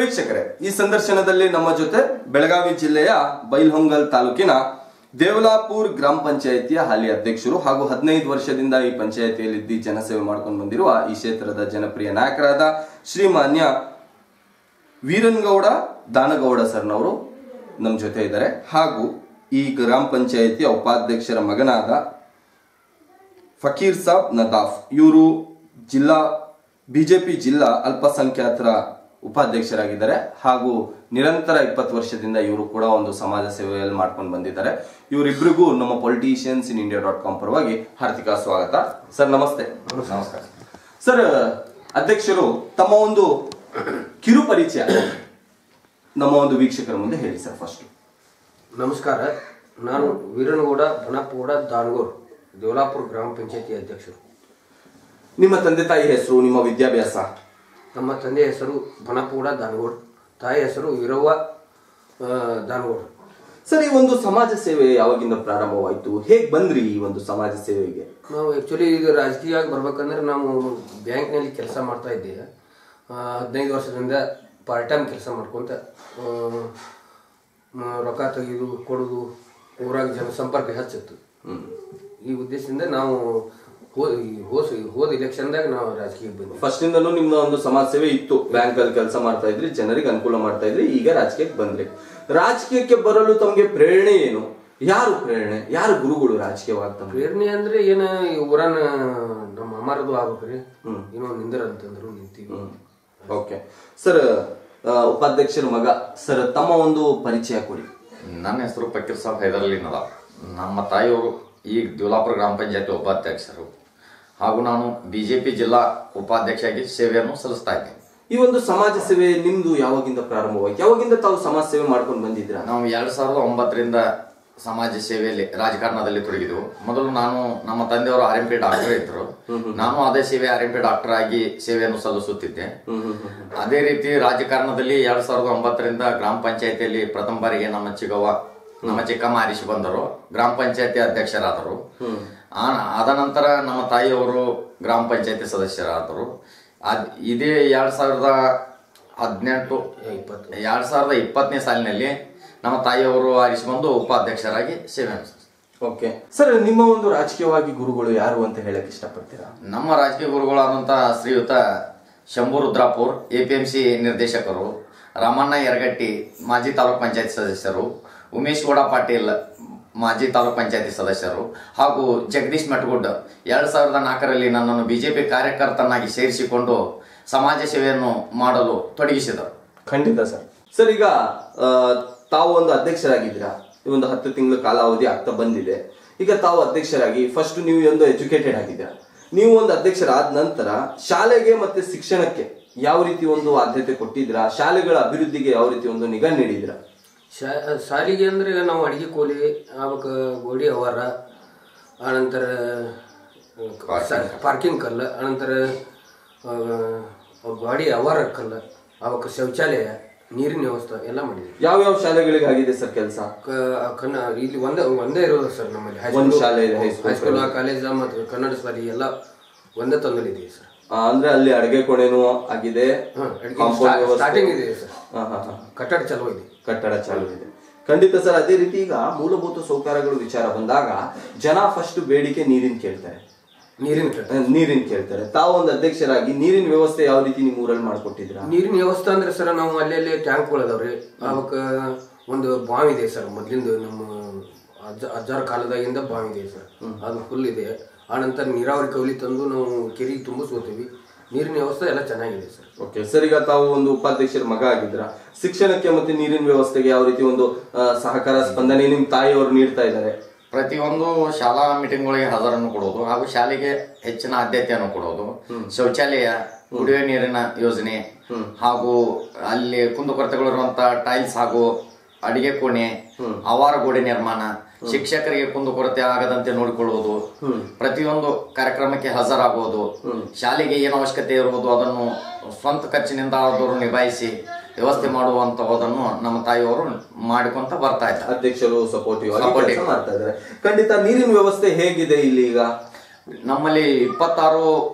ವೀಕ್ಷಕರೇ ಈ ಸಂದರ್ಶನದಲ್ಲಿ ನಮ್ಮ ಜೊತೆ ಬೆಳಗಾವಿ ಜಿಲ್ಲೆಯ ಬೈಲ್ಹೊಂಗಲ್ ತಾಲೂಕಿನ ದೇವಲಾಪುರ್ ಗ್ರಾಮ ಪಂಚಾಯಿತಿಯ ಹಾಲಿ ಅಧ್ಯಕ್ಷರು ಹಾಗೂ ಹದಿನೈದು ವರ್ಷದಿಂದ ಈ ಪಂಚಾಯಿತಿಯಲ್ಲಿ ಜನಸೇವೆ ಮಾಡ್ಕೊಂಡು ಬಂದಿರುವ ಈ ಕ್ಷೇತ್ರದ ಜನಪ್ರಿಯ ನಾಯಕರಾದ ಶ್ರೀಮಾನ್ಯ ವೀರನ್ಗೌಡ ದಾನಗೌಡ ಸರ್ನವರು ನಮ್ಮ ಜೊತೆ ಇದ್ದಾರೆ ಹಾಗೂ ಈ ಗ್ರಾಮ ಪಂಚಾಯಿತಿಯ ಉಪಾಧ್ಯಕ್ಷರ ಮಗನಾದ ಫಕೀರ್ ಸಾಬ್ ನದಾಫ್ ಇವರು ಜಿಲ್ಲಾ ಬಿಜೆಪಿ ಜಿಲ್ಲಾ ಅಲ್ಪಸಂಖ್ಯಾತರ ಉಪಾಧ್ಯಕ್ಷರಾಗಿದ್ದಾರೆ ಹಾಗೂ ನಿರಂತರ ಇಪ್ಪತ್ತು ವರ್ಷದಿಂದ ಇವರು ಕೂಡ ಒಂದು ಸಮಾಜ ಸೇವೆಯಲ್ಲಿ ಮಾಡ್ಕೊಂಡು ಬಂದಿದ್ದಾರೆ ಇವರಿಬ್ಬರಿಗೂ ನಮ್ಮ politicians in India dot com ಪರವಾಗಿ ಹಾರ್ದಿಕ ಸ್ವಾಗತ ಸರ್ ನಮಸ್ತೆ ನಮಸ್ಕಾರ ಸರ್ ಅಧ್ಯಕ್ಷರು ತಮ್ಮ ಒಂದು ಕಿರು ಪರಿಚಯ ನಮ್ಮ ಒಂದು ವೀಕ್ಷಕರ ಮುಂದೆ ಹೇಳಿ ಸರ್ ಫಸ್ಟ್ ನಮಸ್ಕಾರ ನಾನು ವೀರನಗೌಡ ಬನಪ್ಪಗೌಡ ದಾನಗೂರ್ ದೇವಲಾಪುರ ಗ್ರಾಮ ಪಂಚಾಯತಿ ಅಧ್ಯಕ್ಷರು ನಿಮ್ಮ ತಂದೆ ತಾಯಿ ಹೆಸರು ನಿಮ್ಮ ವಿದ್ಯಾಭ್ಯಾಸ ನಮ್ಮ ತಂದೆ ಹೆಸರು ಬನಪ್ಪಗೌಡ ದಾನಗೌಡ್ ತಾಯಿ ಹೆಸರು ವೀರವ್ವ ಆ, ದಾನಗೌಡ್ ಸರ್ ಈ ಒಂದು ಸಮಾಜ ಸೇವೆ ಯಾವಾಗಿಂದ ಪ್ರಾರಂಭವಾಯಿತು ಹೇಗ್ ಬಂದ್ರಿ ಈ ಒಂದು ಸಮಾಜ ಸೇವೆಗೆ ನಾವು ಆ್ಯಕ್ಚುಲಿ ಇದು ರಾಜಕೀಯ ಬರ್ಬೇಕಂದ್ರೆ ನಾವು ಬ್ಯಾಂಕ್ನಲ್ಲಿ ಕೆಲಸ ಮಾಡ್ತಾ ಇದ್ದೇವೆ ಆ, ಹದಿನೈದು ವರ್ಷದಿಂದ ಪಾರ್ಟ್ ಟೈಮ್ ಕೆಲಸ ಮಾಡ್ಕೊಂತ ಆ, ಮ- ರೊಕ್ಕ ತೆಗೆದು ಕೊಡೋದು ಊರಾಗ ಜನಸಂಪರ್ಕ ಹೆಚ್ಚಿತ್ತು ಈ ಉದ್ದೇಶದಿಂದ ನಾವು ಹೋದ ಹೋದ ಹೋದ ಇಲೆಕ್ಷನ್ದಾಗ ನಾವು ರಾಜಕೀಯಕ್ಕೆ ಬಂದ್ವಿ ಫಸ್ಟ್ ಇಂದನೂ ನಿಮ್ಮ ಒಂದು ಸಮಾಜ ಸೇವೆ ಇತ್ತು ಬ್ಯಾಂಕ್ ಅಲ್ಲಿ ಕೆಲಸ ಮಾಡ್ತಾ ಇದ್ರಿ ಜನರಿಗೆ ಅನುಕೂಲ ಮಾಡ್ತಾ ಇದ್ರಿ ಈಗ ರಾಜಕೀಯಕ್ಕೆ ಬಂದ್ರಿ ರಾಜಕೀಯಕ್ಕೆ ಬರಲು ತಮ್ಗೆ ಪ್ರೇರಣೆ ಏನು ಯಾರು ಪ್ರೇರಣೆ ಯಾರು ಗುರುಗಳು ರಾಜಕೀಯವಾಗಿ ತಮ್ಗೆ ಪ್ರೇರಣೆ ಅಂದ್ರೆ ಏನ ಈ ಊರನ ನಮ್ಮ ಅಮ್ಮಾರದು ಆಗ್ಬೇಕ್ರಿ ಏನೋ ನಿಂದರ ಅಂತಂದ್ರು ನಿಂತೀವಿ ಓಕೆ ಸರ್ ಉಪಾಧ್ಯಕ್ಷರ ಮಗ ಸರ್ ತಮ್ಮ ಒಂದು ಪರಿಚಯ ಕೊಡಿ ನನ್ನ ಹೆಸರು ಫಕೀರ್ ಸಾಬ್ ಹೈದರಲಿ ನದಾವ್ ನಮ್ಮ ತಾಯಿಯವರು ಈಗ ದಿವಲಾಪುರ ಗ್ರಾಮ ಪಂಚಾಯತಿ ಉಪಾಧ್ಯಕ್ಷರು ಹಾಗೂ ನಾನು ಬಿಜೆಪಿ ಜಿಲ್ಲಾ ಉಪಾಧ್ಯಕ್ಷರಾಗಿ ಸೇವೆಯನ್ನು ಸಲ್ಲಿಸ್ತಾ ಇದ್ದೇನೆ ಈ ಒಂದು ಸಮಾಜ ಸೇವೆ ನಿಮ್ದು ಯಾವಾಗಿಂದ ಪ್ರಾರಂಭವಾಯ್ತು ಯಾವಾಗಿಂದ ತಾವು ಸಮಾಜ ಸೇವೆ ಮಾಡ್ಕೊಂಡು ಬಂದಿದ್ರ ನಾವು ಎರಡ್ ಸಾವಿರದ ಒಂಬತ್ತರಿಂದ ಸಮಾಜ ಸೇವೆಯಲ್ಲಿ ರಾಜಕಾರಣದಲ್ಲಿ ತೊಡಗಿದೆವು ಮೊದಲು ನಾನು ನಮ್ಮ ತಂದೆಯವರು ಆರ್ ಎಂ ಪಿ ಡಾಕ್ಟರ್ ಇದ್ರು ನಾನು ಅದೇ ಸೇವೆ ಆರ್ ಎಂ ಪಿ ಡಾಕ್ಟರ್ ಆಗಿ ಸೇವೆಯನ್ನು ಸಲ್ಲಿಸುತ್ತಿದ್ದೆ ಅದೇ ರೀತಿ ರಾಜಕಾರಣದಲ್ಲಿ ಎರಡ್ ಸಾವಿರದ ಒಂಬತ್ತರಿಂದ ಗ್ರಾಮ ಪಂಚಾಯತಿಯಲ್ಲಿ ಪ್ರಥಮ ಬಾರಿಗೆ ನಮ್ಮ ಚಿಗವ್ವ ನಮ್ಮ ಚಿಕ್ಕಮ್ಮ ಆರಿಸಿ ಬಂದರು ಗ್ರಾಮ ಪಂಚಾಯತಿ ಅಧ್ಯಕ್ಷರಾದರು ಆ- ಅದ ನಂತರ ನಮ್ಮ ತಾಯಿಯವರು ಗ್ರಾಮ ಪಂಚಾಯತಿ ಸದಸ್ಯರಾದರು ಅದ್ ಇದೇ ಎರಡ್ ಸಾವಿರದ ಹದಿನೆಂಟು ಇಪ್ಪತ್ತು ಎರಡ್ ಸಾವಿರದ ಇಪ್ಪತ್ತನೇ ಸಾಲಿನಲ್ಲಿ ನಮ್ಮ ತಾಯಿಯವರು ಆರಿಸಿ ಬಂದು ಉಪಾಧ್ಯಕ್ಷರಾಗಿ ಸೇವೆ ಸಲ್ಲಿಸಿದ್ರು. ಓಕೆ ಸರ್ ನಿಮ್ಮ ಒಂದು ರಾಜಕೀಯವಾಗಿ ಗುರುಗಳು ಯಾರು ಅಂತ ಹೇಳಕ್ ಇಷ್ಟಪಡ್ತೀರಾ ನಮ್ಮ ರಾಜಕೀಯ ಗುರುಗಳಾದಂಥ ಶ್ರೀಯುತ ಶಂಭು ರುದ್ರಾಪುರ್ ಎಪಿಎಂಸಿ ನಿರ್ದೇಶಕರು ರಾಮಣ್ಣ ಯರಗಟ್ಟಿ ಮಾಜಿ ತಾಲೂಕ್ ಪಂಚಾಯತ್ ಸದಸ್ಯರು ಉಮೇಶ್ ಗೌಡ ಪಾಟೀಲ್ ಮಾಜಿ ತಾಲೂಕ್ ಪಂಚಾಯತಿ ಸದಸ್ಯರು ಹಾಗೂ ಜಗದೀಶ್ ಮಟ್ಗುಡ್ ಎರಡ್ ಸಾವಿರದ ನಾಲ್ಕರಲ್ಲಿ ನನ್ನನ್ನು ಬಿಜೆಪಿ ಕಾರ್ಯಕರ್ತನಾಗಿ ಸೇರಿಸಿಕೊಂಡು ಸಮಾಜ ಸೇವೆಯನ್ನು ಮಾಡಲು ತೊಡಗಿಸಿದರು ಖಂಡಿತ ಸರ್ ಸರ್ ಈಗ ಆ, ತಾವು ಒಂದು ಅಧ್ಯಕ್ಷರಾಗಿದ್ದೀರಾ ಈ ಒಂದು ಹತ್ತು ತಿಂಗಳ ಕಾಲಾವಧಿ ಆಗ್ತಾ ಬಂದಿದೆ ಈಗ ತಾವು ಅಧ್ಯಕ್ಷರಾಗಿ ಫಸ್ಟ್ ನೀವು ಒಂದು ಎಜುಕೇಟೆಡ್ ಆಗಿದ್ದೀರಾ ನೀವು ಒಂದು ಅಧ್ಯಕ್ಷರಾದ ನಂತರ ಶಾಲೆಗೆ ಮತ್ತೆ ಶಿಕ್ಷಣಕ್ಕೆ ಯಾವ ರೀತಿ ಒಂದು ಆದ್ಯತೆ ಕೊಟ್ಟಿದ್ದೀರಾ ಶಾಲೆಗಳ ಅಭಿವೃದ್ಧಿಗೆ ಯಾವ ರೀತಿ ಒಂದು ನಿಗಾ ನೀಡಿದ್ದೀರಾ ಶಾ- ಶಾಲಿಗೆ ಅಂದ್ರೆ ನಾವು ಅಡಿಗೆ ಕೋಲಿ ಆವಾಗ ಗೋಡಿ ಅವಾರ ಆನಂತರ ಪಾರ್ಕಿಂಗ್ ಕಲ್ಲ ಆನಂತರ ಆ, ಗಾಡಿ ಅವಾರ ಕಲ್ಲ ಅವಕ್ಕೆ ಶೌಚಾಲಯ ನೀರಿನ ವ್ಯವಸ್ಥೆ ಎಲ್ಲ ಮಾಡಿದ್ವಿ ಯಾವ ಯಾವ ಶಾಲೆಗಳಿಗೆ ಆಗಿದೆ ಸರ್ ಕೆಲಸ ಕ- ಕನ್ನ ಇಲ್ಲಿ ಒಂದೇ ಒಂದೇ ಇರೋದು ಸರ್ ನಮ್ಮಲ್ಲಿ ಒಂದ್ ಶಾಲೆ ಇದೆ, high school. ಹೈಸ್ಕೂಲ್ ಕಾಲೇಜ್ ಮತ್ತು ಕನ್ನಡ ಶಾಲೆ ಎಲ್ಲ ಒಂದೇ ತಂದಲ್ಲಿದ್ದೀವಿ ಸರ್ ಅಂದ್ರೆ ಅಲ್ಲಿ ಅಡಿಗೆ ಕೋಣೆನೂ ಆಗಿದೆ Compound ವ್ಯವಸ್ಥೆ- ಸ್ಟಾರ್ಟಿಂಗ್ ಇದೆ ಸರ್ ಹಾ, ಹಾ, ಹಾ. ಕಟ್ಟಡ ಚಲೋ ಇದೆ ಕಟ್ಟಡ ಚಾಲು ಇದೆ ಖಂಡಿತ ಸರ್ ಅದೇ ರೀತಿ ಈಗ ಮೂಲಭೂತ ಸೌಕರ್ಯಗಳು ವಿಚಾರ ಬಂದಾಗ ಜನ ಫಸ್ಟ್ ಬೇಡಿಕೆ ನೀರಿನ ಕೇಳ್ತಾರೆ ನೀರಿನ ಕಟ್ಟ ಅಹ್, ನೀರಿನ ಕೇಳ್ತಾರೆ ತಾವು ಒಂದು ಅಧ್ಯಕ್ಷರಾಗಿ ನೀರಿನ ವ್ಯವಸ್ಥೆ ಯಾವ ರೀತಿ ನಿಮ್ಮ ಊರಲ್ಲಿ ಮಾಡ್ಕೊಟ್ಟಿದ್ರ ನೀರಿನ ವ್ಯವಸ್ಥೆ ಅಂದ್ರೆ ಸರ್ ನಾವು ಅಲ್ಲಲ್ಲಿ ಟ್ಯಾಂಕ್ಗಳು ಅದಾವ್ರಿ ಅವಕ್ಕ ಒಂದು ಬಾವಿ ಇದೆ ಸರ್ ಮೊದ್ಲಿಂದ ನಮ್ಮ ಅಜ್ಜ ಅಜ್ಜಾರ ಕಾಲದಾಗಿಂದ ಬಾವಿ ಇದೆ ಸರ್ ಅದು ಫುಲ್ ಇದೆ ಆನಂತರ ನೀರಾವರಿ ಕೌಲಿ ತಂದು ನಾವು ಕೆರೆಗೆ ತುಂಬಿಸ್ಕೋತೀವಿ ನೀರಿನ ವ್ಯವಸ್ಥೆ ಎಲ್ಲ ಚೆನ್ನಾಗಿದೆ ಸರ್ ಓಕೆ ಸರ್ ಈಗ ತಾವು ಒಂದು ಉಪಾಧ್ಯಕ್ಷರ ಮಗ ಆಗಿದ್ರ ಶಿಕ್ಷಣಕ್ಕೆ ಮತ್ತೆ ನೀರಿನ ವ್ಯವಸ್ಥೆಗೆ ಯಾವ ರೀತಿ ಒಂದು ಅಹ್, ಸಹಕಾರ ಸ್ಪಂದನೆ ನಿಮ್ ತಾಯಿಯವರು ನೀಡ್ತಾ ಇದ್ದಾರೆ ಪ್ರತಿಯೊಂದು ಶಾಲಾ ಮೀಟಿಂಗ್ಗಳಿಗೆ ಹಾಜರನ್ನು ಕೊಡೋದು ಹಾಗೂ ಶಾಲೆಗೆ ಹೆಚ್ಚಿನ ಆದ್ಯತೆಯನ್ನು ಕೊಡೋದು ಶೌಚಾಲಯ ಕುಡಿಯುವ ನೀರಿನ ಯೋಜನೆ ಹಾಗೂ ಅಲ್ಲಿ ಕುಂದುಕೊರತೆಗಳಿರುವಂತ ಟೈಲ್ಸ್ ಹಾಗೂ ಅಡಿಗೆ ಕೋಣೆ ಆವಾರ ಗೋಡೆ ನಿರ್ಮಾಣ ಶಿಕ್ಷಕರಿಗೆ ಕುಂದುಕೊರತೆ ಆಗದಂತೆ ನೋಡಿಕೊಳ್ಳುವುದು ಪ್ರತಿಯೊಂದು ಕಾರ್ಯಕ್ರಮಕ್ಕೆ ಹಾಜರಾಗುವುದು ಶಾಲೆಗೆ ಏನು ಅವಶ್ಯಕತೆ ಇರುವುದು ಅದನ್ನು ಸ್ವಂತ ಖರ್ಚಿನಿಂದ ಆದವರು ನಿಭಾಯಿಸಿ ವ್ಯವಸ್ಥೆ ಮಾಡುವಂತಹದನ್ನು ನಮ್ಮ ತಾಯಿಯವರು ಮಾಡಿಕೊಂತ ಬರ್ತಾ ಇದ್ದಾರೆ ಅಧ್ಯಕ್ಷರು ಸಪೋರ್ಟಿವ್ ಆಗಿ Supportive. ಕೆಲಸ ಮಾಡ್ತಾ ಇದ್ದಾರೆ ಖಂಡಿತ ನೀರಿನ ವ್ಯವಸ್ಥೆ ಹೇಗಿದೆ ಇಲ್ಲಿ ಈಗ ನಮ್ಮಲ್ಲಿ ಇಪ್ಪತ್ತಾರು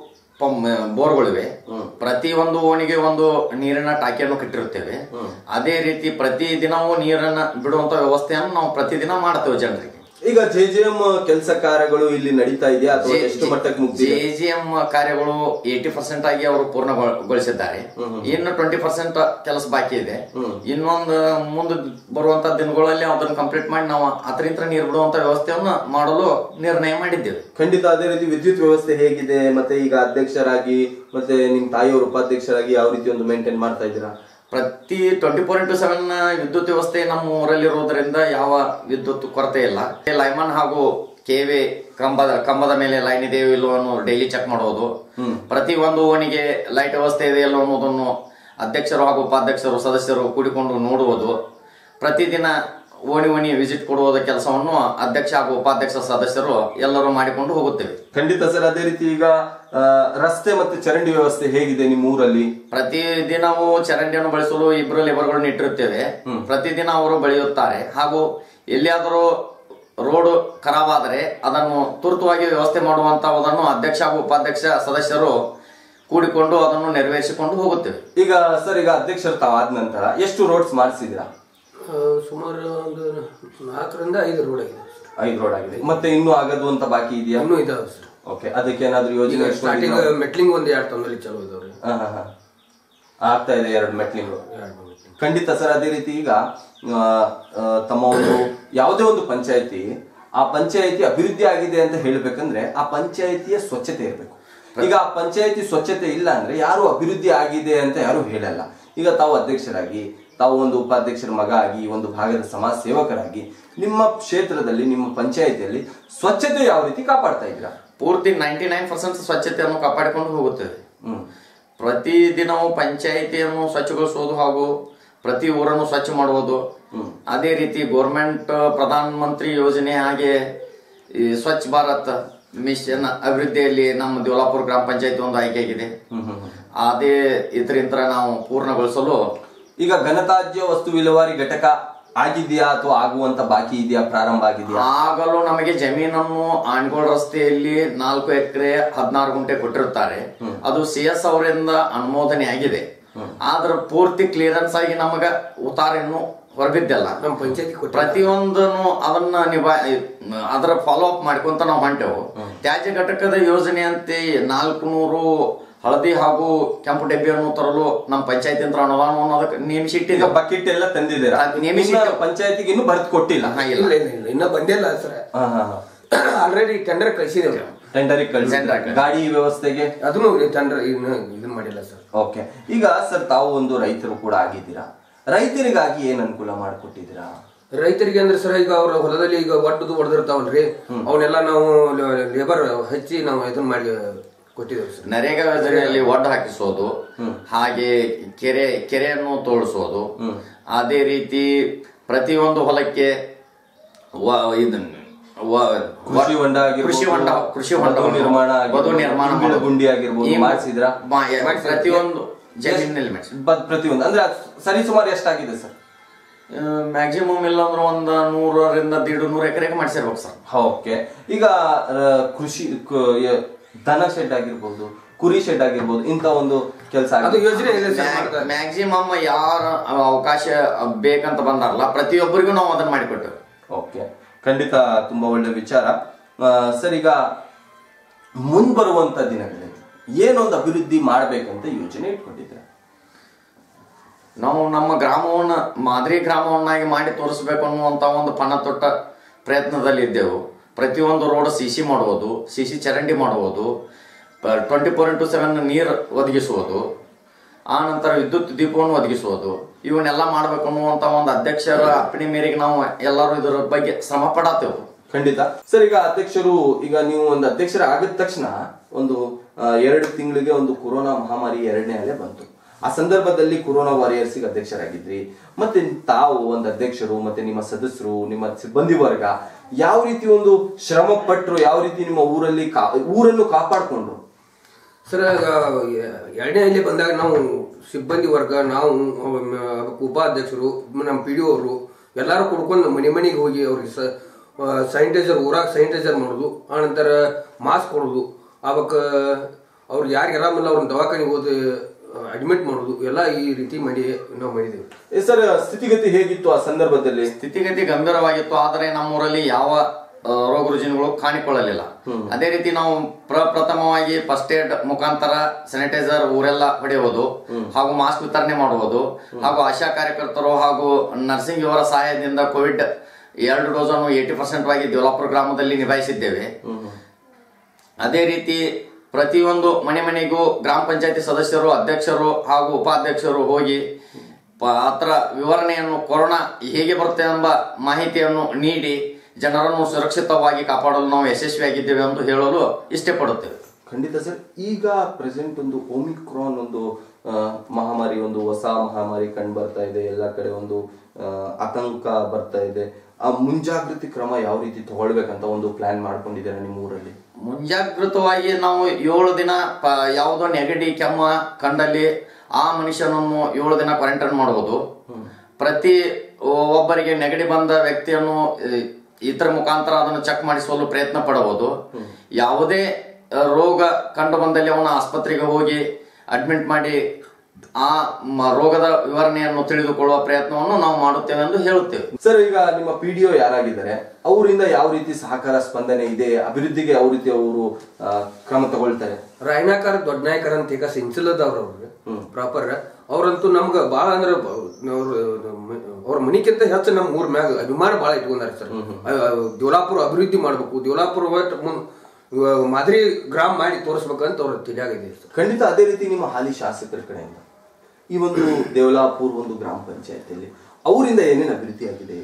ಪಂಪ್ ಬೋರ್ಗಳಿವೆ ಪ್ರತಿ ಒಂದು ಓಣಿಗೆ ಒಂದು ನೀರಿನ ಟಾಕಿಯನ್ನು ಕಟ್ಟಿರುತ್ತೇವೆ ಅದೇ ರೀತಿ ಪ್ರತಿ ದಿನವೂ ನೀರನ್ನ ಬಿಡುವಂತ ವ್ಯವಸ್ಥೆಯನ್ನು ನಾವು ಪ್ರತಿದಿನ ಮಾಡ್ತೇವೆ ಜನರಿಗೆ ಈಗ ಜೆ ಜೆ ಎಂ ಕೆಲಸ ಕಾರ್ಯಗಳು ಇಲ್ಲಿ ನಡೀತಾ ಇದೆಯಾ ಅಥವಾ ಎಷ್ಟು ಮಟ್ಟಕ್ಕೆ ಮುಗ್ದಿದೆ ಜೆಜಿಎಂ ಕಾರ್ಯಗಳು ಏಟಿ ಪರ್ಸೆಂಟ್ ಆಗಿ ಅವರು ಪೂರ್ಣಗೊಳಿಸಿದ್ದಾರೆ ಇನ್ನು ಟ್ವೆಂಟಿ ಪರ್ಸೆಂಟ್ ಕೆಲಸ ಬಾಕಿ ಇದೆ ಇನ್ನೊಂದು ಮುಂದೆ ಬರುವಂತ ದಿನಗಳಲ್ಲಿ ಅದನ್ನು ಕಂಪ್ಲೀಟ್ ಮಾಡಿ ನಾವು ಅದರಿಂದ ನೀರು ಬಿಡುವಂತ ವ್ಯವಸ್ಥೆಯನ್ನು ಮಾಡಲು ನಿರ್ಣಯ ಮಾಡಿದ್ದೇವೆ ಖಂಡಿತ ಅದೇ ರೀತಿ ವಿದ್ಯುತ್ ವ್ಯವಸ್ಥೆ ಹೇಗಿದೆ ಮತ್ತೆ ಈಗ ಅಧ್ಯಕ್ಷರಾಗಿ ಮತ್ತೆ ನಿಮ್ ತಾಯಿಯವರು ಉಪಾಧ್ಯಕ್ಷರಾಗಿ ಯಾವ ರೀತಿ ಒಂದು ಮೇಂಟೈನ್ ಮಾಡ್ತಾ ಇದ್ದೀರಾ ಪ್ರತಿ ಟ್ವೆಂಟಿ ಫೋರ್ ಇಂಟು ಸೆವೆನ್ ವಿದ್ಯುತ್ ವ್ಯವಸ್ಥೆ ನಮ್ಮ ಊರಲ್ಲಿರುವುದರಿಂದ ಯಾವ ವಿದ್ಯುತ್ ಕೊರತೆ ಇಲ್ಲ ಲೈಮನ್ ಹಾಗೂ ಕೆವೆ ಕಂಬದ ಕಂಬದ ಮೇಲೆ ಲೈನ್ ಇದೆಯೋ ಇಲ್ಲೋ ಅನ್ನೋ ಡೈಲಿ ಚೆಕ್ ಮಾಡೋದು ಪ್ರತಿ ಒಂದು ಓಣಿಗೆ ಲೈಟ್ ವ್ಯವಸ್ಥೆ ಇದೆಯಲ್ಲೋ ಅನ್ನೋದನ್ನು ಅಧ್ಯಕ್ಷರು ಹಾಗೂ ಉಪಾಧ್ಯಕ್ಷರು ಸದಸ್ಯರು ಕೂಡಿಕೊಂಡು ನೋಡುವುದು ಪ್ರತಿದಿನ ಓಣಿ ಓಣಿ ವಿಸಿಟ್ ಕೊಡುವುದ ಕೆಲಸವನ್ನು ಅಧ್ಯಕ್ಷ ಹಾಗೂ ಉಪಾಧ್ಯಕ್ಷ ಸದಸ್ಯರು ಎಲ್ಲರೂ ಮಾಡಿಕೊಂಡು ಹೋಗುತ್ತೇವೆ ಖಂಡಿತ ಸರ್ ಅದೇ ರೀತಿ ಈಗ ಆ, ರಸ್ತೆ ಮತ್ತೆ ಚರಂಡಿ ವ್ಯವಸ್ಥೆ ಹೇಗಿದೆ ನಿಮ್ಮ ಊರಲ್ಲಿ ಪ್ರತಿದಿನವೂ ಚರಂಡಿಯನ್ನು ಬಳಸಲು ಇಬ್ಬರು ಲೇಬರ್ಗಳನ್ನು ಇಟ್ಟಿರುತ್ತೇವೆ ಪ್ರತಿದಿನ ಅವರು ಬೆಳೆಯುತ್ತಾರೆ ಹಾಗೂ ಎಲ್ಲಿಯಾದರೂ ರೋಡ್ ಖರಾಬ್ ಆದರೆ ಅದನ್ನು ತುರ್ತುವಾಗಿ ವ್ಯವಸ್ಥೆ ಮಾಡುವಂತಹದನ್ನು ಅಧ್ಯಕ್ಷ ಹಾಗೂ ಉಪಾಧ್ಯಕ್ಷ ಸದಸ್ಯರು ಕೂಡಿಕೊಂಡು ಅದನ್ನು ನೆರವೇರಿಸಿಕೊಂಡು ಹೋಗುತ್ತೇವೆ ಈಗ ಸರ್ ಈಗ ಅಧ್ಯಕ್ಷರು ತಾವಾದ ನಂತರ ಎಷ್ಟು ರೋಡ್ಸ್ ಮಾಡಿಸಿದಿರಾ ಆ, ಸುಮಾರು ಒಂದು ನಾಲ್ಕರಿಂದ ಐದು ರೋಡ್ ಆಗಿದೆ ಸರ್. ಐದು ರೋಡ್ ಆಗಿದೆ ಮತ್ತೆ ಇನ್ನೂ ಆಗದು ಅಂತ ಬಾಕಿ ಇದೆಯಾ ಇನ್ನೂ ಇದಾವೆ ಸರ್ ಓಕೆ ಅದಕ್ಕೆ ಏನಾದ್ರು ಯೋಜನೆ ಸ್ಟಾರ್ಟಿಂಗ್ ಮೆಟ್ಲಿಂಗ್ ಒಂದು ಎರಡು ತೊಂದರೆ ಚಲೋ ಇದಾವ್ರಿ ಹಾ, ಹಾ, ಹಾ. ಆಗ್ತಾ ಇದೆ ಎರಡು ಮೆಟ್ಲಿಂಗು ಎರಡು ಮೆಟ್ಲಿಂಗ್ ಖಂಡಿತ ಸರ್ ಅದೇ ರೀತಿ ಈಗ ಆ, ಆ, ತಮ್ಮ ಒಂದು ಯಾವುದೇ ಒಂದು ಪಂಚಾಯತಿ ಆ ಪಂಚಾಯತಿ ಅಭಿವೃದ್ಧಿ ಆಗಿದೆ ಅಂತ ಹೇಳ್ಬೇಕಂದ್ರೆ ಆ ಪಂಚಾಯತಿಯ ಸ್ವಚ್ಛತೆ ಇರಬೇಕು ಈಗ ಆ ಪಂಚಾಯತಿ ಸ್ವಚ್ಛತೆ ಇಲ್ಲ ಅಂದ್ರೆ ಯಾರು ಅಭಿವೃದ್ಧಿ ಆಗಿದೆ ಅಂತ ಯಾರು ಹೇಳಲ್ಲ ಈಗ ತಾವು ಅಧ್ಯಕ್ಷರಾಗಿ ತಾವು ಒಂದು ಉಪಾಧ್ಯಕ್ಷರ ಮಗ ಆಗಿ ಒಂದು ಭಾಗದ ಸಮಾಜ ಸೇವಕರಾಗಿ ನಿಮ್ಮ ಕ್ಷೇತ್ರದಲ್ಲಿ ನಿಮ್ಮ ಪಂಚಾಯತಿಯಲ್ಲಿ ಸ್ವಚ್ಛತೆ ಯಾವ ರೀತಿ ಕಾಪಾಡ್ತಾ ಇದ್ದೀರಾ ಪೂರ್ತಿ ನೈಂಟಿ ನೈನ್ ಪರ್ಸೆಂಟ್ ಸ್ವಚ್ಛತೆಯನ್ನು ಕಾಪಾಡಿಕೊಂಡು ಹೋಗುತ್ತೇವೆ ಹ್ಮ್ ಪ್ರತಿ ದಿನವೂ ಪಂಚಾಯಿತಿಯನ್ನು ಸ್ವಚ್ಛಗೊಳಿಸುವುದು ಹಾಗೂ ಪ್ರತಿ ಊರನ್ನು ಸ್ವಚ್ಛ ಮಾಡುವುದು ಅದೇ ರೀತಿ ಗೋರ್ಮೆಂಟ್ ಪ್ರಧಾನ ಮಂತ್ರಿ ಯೋಜನೆ ಹಾಗೆ ಈ ಸ್ವಚ್ಛ ಭಾರತ್ ಮಿಷನ್ ಅಭಿವೃದ್ಧಿಯಲ್ಲಿ ನಮ್ಮ ದೇವಲಾಪುರ ಗ್ರಾಮ ಪಂಚಾಯತಿ ಒಂದು ಆಯ್ಕೆಯಾಗಿದೆ ಅದೇ ಇದರಿಂದ ನಾವು ಪೂರ್ಣಗೊಳಿಸಲು ಈಗ ಘನತ್ಯಾಜ್ಯ ವಸ್ತು ವಿಲೇವಾರಿ ಘಟಕ ಆಗಿದೆಯಾ ಅಥವಾ ಆಗುವಂತ ಬಾಕಿ ಇದೆಯಾ ಪ್ರಾರಂಭ ಆಗಿದೆಯಾ ಆಗಲೂ ನಮಗೆ ಜಮೀನನ್ನು ಆಣ್ಗೋಳ್ ರಸ್ತೆಯಲ್ಲಿ ನಾಲ್ಕು ಎಕರೆ ಹದಿನಾರು ಗುಂಟೆ ಕೊಟ್ಟಿರುತ್ತಾರೆ ಅದು ಸಿ ಎಸ್ ಅವರಿಂದ ಅನುಮೋದನೆ ಆಗಿದೆ ಆದ್ರೆ ಪೂರ್ತಿ ಕ್ಲಿಯರೆನ್ಸ್ ಆಗಿ ನಮಗ ಉತ್ತಾರ ಹೊರಬಿದ್ದಲ್ಲ ನಮ್ಮ ಪಂಚಾಯತಿ ಕೊಟ್ಟು ಪ್ರತಿಯೊಂದನ್ನು ಅದನ್ನ ನಿಭಾ ಅದರ ಫಾಲೋ ಅಪ್ ಮಾಡ್ಕೊಂತ ನಾವು ಹೊಂಟೆವು ತ್ಯಾಜ್ಯ ಘಟಕದ ಯೋಜನೆ ಅಂತೆ ನಾಲ್ಕು ನೂರು ಹಳದಿ ಹಾಗೂ ಕೆಂಪು ಡಬ್ಬಿಯನ್ನು ತರಲು ನಮ್ಮ ಪಂಚಾಯತಿ ಅಂತ ಅನುದಾನವನ್ನು ಅದಕ್ಕೆ ಈಗ ನೇಮಿಸಿಟ್ಟಿದ್ದೆ ಬಕೆಟ್ ಎಲ್ಲ ತಂದಿದ್ದೀರಾ ಅದ್ ನೇಮಿಸಿ- ಪಂಚಾಯತಿಗೆ ಇನ್ನೂ ಬರ್ತ್ ಕೊಟ್ಟಿಲ್ಲ ಹಾ, ಇಲ್ಲ ಇಲ್ಲ ಇಲ್ಲ ಇಲ್ಲ ಇನ್ನೂ ಬಂದಿಲ್ಲ ಸರ್ ಹಾ ಹಾ ಆಲ್ರೆಡಿ ಟೆಂಡರ್ ಕಳಿಸಿದೇವೆ ಟೆಂಡರಿಗೆ ಕಳಿಸಿ Tender ಕಳ್ಸಿ. ಗಾಡಿ ವ್ಯವಸ್ಥೆಗೆ ಅದನ್ನು ಟೆಂಡರ್ ಇನ್ನು ಇದನ್ನ ಮಾಡಿಲ್ಲ ಸರ್ ಓಕೆ ಈಗ ಸರ್ ತಾವು ಒಂದು ರೈತರು ಕೂಡ ಆಗಿದ್ದೀರಾ ರೈತರಿಗಾಗಿ ಏನ್ ಅನುಕೂಲ ಮಾಡಿಕೊಟ್ಟಿದ್ದೀರಾ ರೈತರಿಗೆ ಅಂದ್ರೆ ಸರ್ ಈಗ ಅವ್ರ ಹೊಲದಲ್ಲಿ ಈಗ ಒಡ್ಡದು ಹೊಡೆದಿರ್ತಾವಲ್ರಿ ಅವನ್ನೆಲ್ಲ ನಾವು ಲೇಬರ್ ಹಚ್ಚಿ ನಾವು ಇದನ್ನ ಮಾಡಿ ಕೊಟ್ಟಿದ್ದೇವೆ ಸರ್ ನರೇಗಾ ಯೋಜನೆಯಲ್ಲಿ ಒಡ್ಡು ಹಾಕಿಸೋದು ಹಾಗೆ ಕೆರೆ ಕೆರೆಯನ್ನು ತೋಳಿಸೋದು ಅದೇ ರೀತಿ ಪ್ರತಿಯೊಂದು ಹೊಲಕ್ಕೆ ವ- ಇದನ್ನ ವ- ಕೃಷಿ ಹೊಂಡ ಆಗಿರ್ಬೋದು, ಕೃಷಿ ಹೊಂಡ ಕೃಷಿ ಹೊಂಡ ಬದು ನಿರ್ಮಾಣ ಆಗಿರ್ಬೋದು, ಬದು ನಿರ್ಮಾಣ ಇಂಗಿಳ ಮಾಡೋದು. ಗುಂಡಿ ಆಗಿರ್ಬೋದು, ಈ- ಮಾಡ್ಸಿದ್ರಾ? ಮಾ- ಪ್ರತಿಯೊಂದು ಜಮೀನಿನಲ್ಲಿ ಮಾಡಿಸಿ ಬ- ಪ್ರತಿಯೊಂದು ಅಂದ್ರೆ ಅದ್ ಸರಿ ಸುಮಾರು ಎಷ್ಟಾಗಿದೆ ಸರ್ ಮ್ಯಾಕ್ಸಿಮಮ್ ಇಲ್ಲ ಅಂದ್ರೆ ಒಂದು ನೂರರಿಂದ ದೀಡು ನೂರು ಎಕರೆಗೆ ಮಾಡಿಸಿರ್ಬೇಕು ಸರ್ ಓಕೆ ಈಗ ಆ, ಕೃಷಿ ಕ- ಯ- ದನ ಶೆಡ್ ಆಗಿರ್ಬೋದು ಕುರಿ ಶೆಡ್ ಆಗಿರ್ಬೋದು ಇಂತ ಒಂದು ಕೆಲಸ ಅದು ಯೋಜನೆ ಇದೆ ಸರ್ ಮಾಡ್ತಾರೆ. ಮ್ಯಾಕ್ಸಿಮಮ್ ಯಾರ ಅವಕಾಶ ಬೇಕಂತ ಬಂದಾರಲ್ಲ ಪ್ರತಿಯೊಬ್ಬರಿಗೂ ನಾವು ಅದನ್ನ ಮಾಡಿಕೊಟ್ಟೆವು ಓಕೆ ಖಂಡಿತ ತುಂಬಾ ಒಳ್ಳೆ ವಿಚಾರ ಆ, ಸರ್ ಈಗ ಮುಂಬರುವಂತ ದಿನಗಳಲ್ಲಿ ಏನೊಂದು ಅಭಿವೃದ್ಧಿ ಮಾಡ್ಬೇಕಂತ ಯೋಜನೆ ಇಟ್ಕೊಂಡಿದ್ದೀರಾ ನಾವು ನಮ್ಮ ಗ್ರಾಮವನ್ನ ಮಾದರಿ ಗ್ರಾಮವನ್ನಾಗಿ ಮಾಡಿ ತೋರಿಸ್ಬೇಕು ಅನ್ನುವಂತ ಒಂದು ಪಣ ತೊಟ್ಟ ಪ್ರಯತ್ನದಲ್ಲಿ ಇದ್ದೆವು ಪ್ರತಿಯೊಂದು ರೋಡ್ ಸಿ ಸಿ ಮಾಡುವುದು ಸಿ ಸಿ ಚರಂಡಿ ಮಾಡುವುದು ಟ್ವೆಂಟಿ ಫೋರ್ ಇಂಟು ಸೆವೆನ್ ನೀರು ಒದಗಿಸುವುದು ಆ ನಂತರ ವಿದ್ಯುತ್ ದೀಪವನ್ನು ಒದಗಿಸುವುದು ಇವನ್ನೆಲ್ಲ ಮಾಡ್ಬೇಕು ಅನ್ನುವಂತ ಒಂದು ಅಧ್ಯಕ್ಷರ ಅಪ್ಪಣೆ ಮೇರೆಗೆ ನಾವು ಎಲ್ಲರೂ ಇದರ ಬಗ್ಗೆ ಶ್ರಮ ಪಡತ್ತೇವೆ ಖಂಡಿತ ಸರ್ ಈಗ ಅಧ್ಯಕ್ಷರು ಈಗ ನೀವು ಒಂದು ಅಧ್ಯಕ್ಷರ ಆಗಿದ ತಕ್ಷಣ ಒಂದು ಆ, ಎರಡು ತಿಂಗಳಿಗೆ ಒಂದು ಕೊರೋನಾ ಮಹಾಮಾರಿ ಎರಡನೇ ಅಲೆ ಬಂತು ಆ ಸಂದರ್ಭದಲ್ಲಿ ಕೊರೋನಾ ವಾರಿಯರ್ಸ್ಗೆ ಅಧ್ಯಕ್ಷರಾಗಿದ್ರಿ ಮತ್ತೆ ತಾವು ಒಂದು ಅಧ್ಯಕ್ಷರು ಮತ್ತೆ ನಿಮ್ಮ ಸದಸ್ಯರು ನಿಮ್ಮ ಸಿಬ್ಬಂದಿ ವರ್ಗ ಯಾವ ರೀತಿ ಒಂದು ಶ್ರಮ ಪಟ್ರು ಯಾವ ರೀತಿ ನಿಮ್ಮ ಊರಲ್ಲಿ ಕಾ ಊರನ್ನು ಕಾಪಾಡ್ಕೊಂಡ್ರು ಸರ್ ಈಗ ಎರಡನೇ ಹಳ್ಳಿ ಬಂದಾಗ ನಾವು ಸಿಬ್ಬಂದಿ ವರ್ಗ ನಾವು ಆಮೇಲೆ ಉಪಾಧ್ಯಕ್ಷರು ನಮ್ಮ ಪಿ ಡಿ ಅವರು ಎಲ್ಲರೂ ಕುಡ್ಕೊಂಡು ಮನೆ ಮನೆಗೆ ಹೋಗಿ ಅವ್ರಿಗೆ ಸ ಸ್ಯಾನಿಟೈಸರ್ ಊರಾಗ ಸ್ಯಾನಿಟೈಸರ್ ಮಾಡೋದು ಆನಂತರ ಮಾಸ್ಕ್ ಕೊಡೋದು ಆವಾಗ ಅವ್ರು ಯಾರಿಗೆ ಆರಾಮಿಲ್ಲ ಅವ್ರನ್ನ ದವಾಖಾನೆಗೆ ಹೋಗಿ ಅಡ್ಮಿಟ್ ಮಾಡೋದು ಎಲ್ಲ ಈ ರೀತಿ ಮಾಡಿ ನಾವು ಮಾಡಿದ್ದೇವೆ ಏ, ಸರ್ ಸ್ಥಿತಿಗತಿ ಹೇಗಿತ್ತು ಆ ಸಂದರ್ಭದಲ್ಲಿ ಸ್ಥಿತಿಗತಿ ಗಂಭೀರವಾಗಿತ್ತು ಆದರೆ ನಮ್ಮೂರಲ್ಲಿ ಯಾವ ಆ, ರೋಗ ರುಜಿನಗಳು ಕಾಣಿಕೊಳ್ಳಲಿಲ್ಲ ಅದೇ ರೀತಿ ನಾವು ಪ್ರಪ್ರಥಮವಾಗಿ ಫಸ್ಟ್ ಏಡ್ ಮುಖಾಂತರ ಸ್ಯಾನಿಟೈಸರ್ ಊರೆಲ್ಲ ಹೊಡೆಯುವುದು ಹಾಗೂ ಮಾಸ್ಕ್ ವಿತರಣೆ ಮಾಡುವುದು ಹಾಗೂ ಆಶಾ ಕಾರ್ಯಕರ್ತರು ಹಾಗೂ ನರ್ಸಿಂಗ್ ಇವರ ಸಹಾಯದಿಂದ ಕೋವಿಡ್ ಎರಡು ಡೋಸ್ ಅನ್ನು ಏಟಿ ಪರ್ಸೆಂಟ್ ವಾಗಿ ದೇವಲಾಪುರ ಗ್ರಾಮದಲ್ಲಿ ನಿಭಾಯಿಸಿದ್ದೇವೆ ಅದೇ ರೀತಿ ಪ್ರತಿಯೊಂದು ಮನೆ ಮನೆಗೂ ಗ್ರಾಮ ಪಂಚಾಯತಿ ಸದಸ್ಯರು ಅಧ್ಯಕ್ಷರು ಹಾಗೂ ಉಪಾಧ್ಯಕ್ಷರು ಹೋಗಿ ಪ- ಅದರ ವಿವರಣೆಯನ್ನು ಕೊರೋನಾ ಹೇಗೆ ಬರುತ್ತೆ ಎಂಬ ಮಾಹಿತಿಯನ್ನು ನೀಡಿ ಜನರನ್ನು ಸುರಕ್ಷಿತವಾಗಿ ಕಾಪಾಡಲು ನಾವು ಯಶಸ್ವಿಯಾಗಿದ್ದೇವೆ ಎಂದು ಹೇಳಲು ಇಷ್ಟಪಡುತ್ತೇವೆ ಖಂಡಿತ ಸರ್ ಈಗ ಪ್ರೆಸೆಂಟ್ ಒಂದು ಓಮಿಕ್ರಾನ್ ಒಂದು ಆ, ಮಹಾಮಾರಿ ಒಂದು ಹೊಸ ಮಹಾಮಾರಿ ಕಂಡು ಬರ್ತಾ ಇದೆ ಎಲ್ಲ ಕಡೆ ಒಂದು ಆ, ಆತಂಕ ಬರ್ತಾ ಇದೆ ಆ ಮುಂಜಾಗೃತಿ ಕ್ರಮ ಯಾವ ರೀತಿ ತಗೊಳ್ಬೇಕಂತ ಒಂದು ಪ್ಲಾನ್ ಮಾಡ್ಕೊಂಡಿದ್ದೀರಾ ನಿಮ್ಮ ಊರಲ್ಲಿ ಮುಂಜಾಗೃತವಾಗಿ ನಾವು ಏಳು ದಿನ ಪ- ಯಾವುದೋ ನೆಗಡಿ ಕೆಮ್ಮ ಕಂಡಲ್ಲಿ ಆ ಮನುಷ್ಯನನ್ನು ಏಳು ದಿನ ಕ್ವಾರಂಟೈನ್ ಮಾಡುವುದು ಪ್ರತಿ ಒಬ್ಬರಿಗೆ ನೆಗಡಿ ಬಂದ ವ್ಯಕ್ತಿಯನ್ನು ಅಹ್, ಇತರ ಮುಖಾಂತರ ಅದನ್ನು ಚೆಕ್ ಮಾಡಿಸಲು ಪ್ರಯತ್ನ ಪಡುವುದು ಯಾವುದೇ ಅಹ್, ರೋಗ ಕಂಡು ಬಂದಲ್ಲಿ ಅವನ ಆಸ್ಪತ್ರೆಗೆ ಹೋಗಿ ಅಡ್ಮಿಟ್ ಮಾಡಿ ಆ ಮ- ರೋಗದ ವಿವರಣೆಯನ್ನು ತಿಳಿದುಕೊಳ್ಳುವ ಪ್ರಯತ್ನವನ್ನು ನಾವು ಮಾಡುತ್ತೇವೆ ಎಂದು ಹೇಳುತ್ತೇವೆ ಸರ್ ಈಗ ನಿಮ್ಮ ಪಿ ಡಿ ಯಾರಾಗಿದ್ದಾರೆ ಅವರಿಂದ ಯಾವ ರೀತಿ ಸಹಕಾರ ಸ್ಪಂದನೆ ಇದೆ ಅಭಿವೃದ್ಧಿಗೆ ಯಾವ ರೀತಿ ಅವರು ಆ, ಕ್ರಮ ತಗೊಳ್ತಾರೆ ರಾಯನಾಕಾರ ದೊಡ್ಡ ನಾಯಕರ ಅಂತ ಈಗ ಸಿಂಚಲದವ್ರ ಅವ್ರಿಗೆ ಪ್ರಾಪರ್ ಅವ್ರಂತೂ ನಮ್ಗ ಬಾಳ ಅಂದ್ರ ಅವ್ರ ಅವ್ರ ಮನಿಕ್ಕಿಂತ ಹೆಚ್ಚು ನಮ್ ಊರ್ ಮ್ಯಾಗ ಅಭಿಮಾನ ಬಾಳ ಇಟ್ಕೊಂಡಾರ ಸರ್ ದೇವಲಾಪುರ ಅಭಿವೃದ್ಧಿ ಮಾಡ್ಬೇಕು ದೇವಲಾಪುರ ಒಟ್ಟು ಮುಂದ್ ಇವಾಗ ಮಾದರಿ ಗ್ರಾಮ ಮಾಡಿ ತೋರಿಸ್ಬೇಕಂತ ಅವ್ರ ತಿಳಿಯಾಗಿದೆ ಸರ್ ಖಂಡಿತ ಅದೇ ರೀತಿ ನಿಮ್ಮ ಹಾಲಿ ಶಾಸಕರ ಕಡೆಯಿಂದ ಈ ಒಂದು ದೇವಲಾಪುರ್ ಒಂದು ಗ್ರಾಮ ಪಂಚಾಯತಿಯಲ್ಲಿ ಅವರಿಂದ ಏನೇನು ಅಭಿವೃದ್ಧಿ ಆಗಿದೆ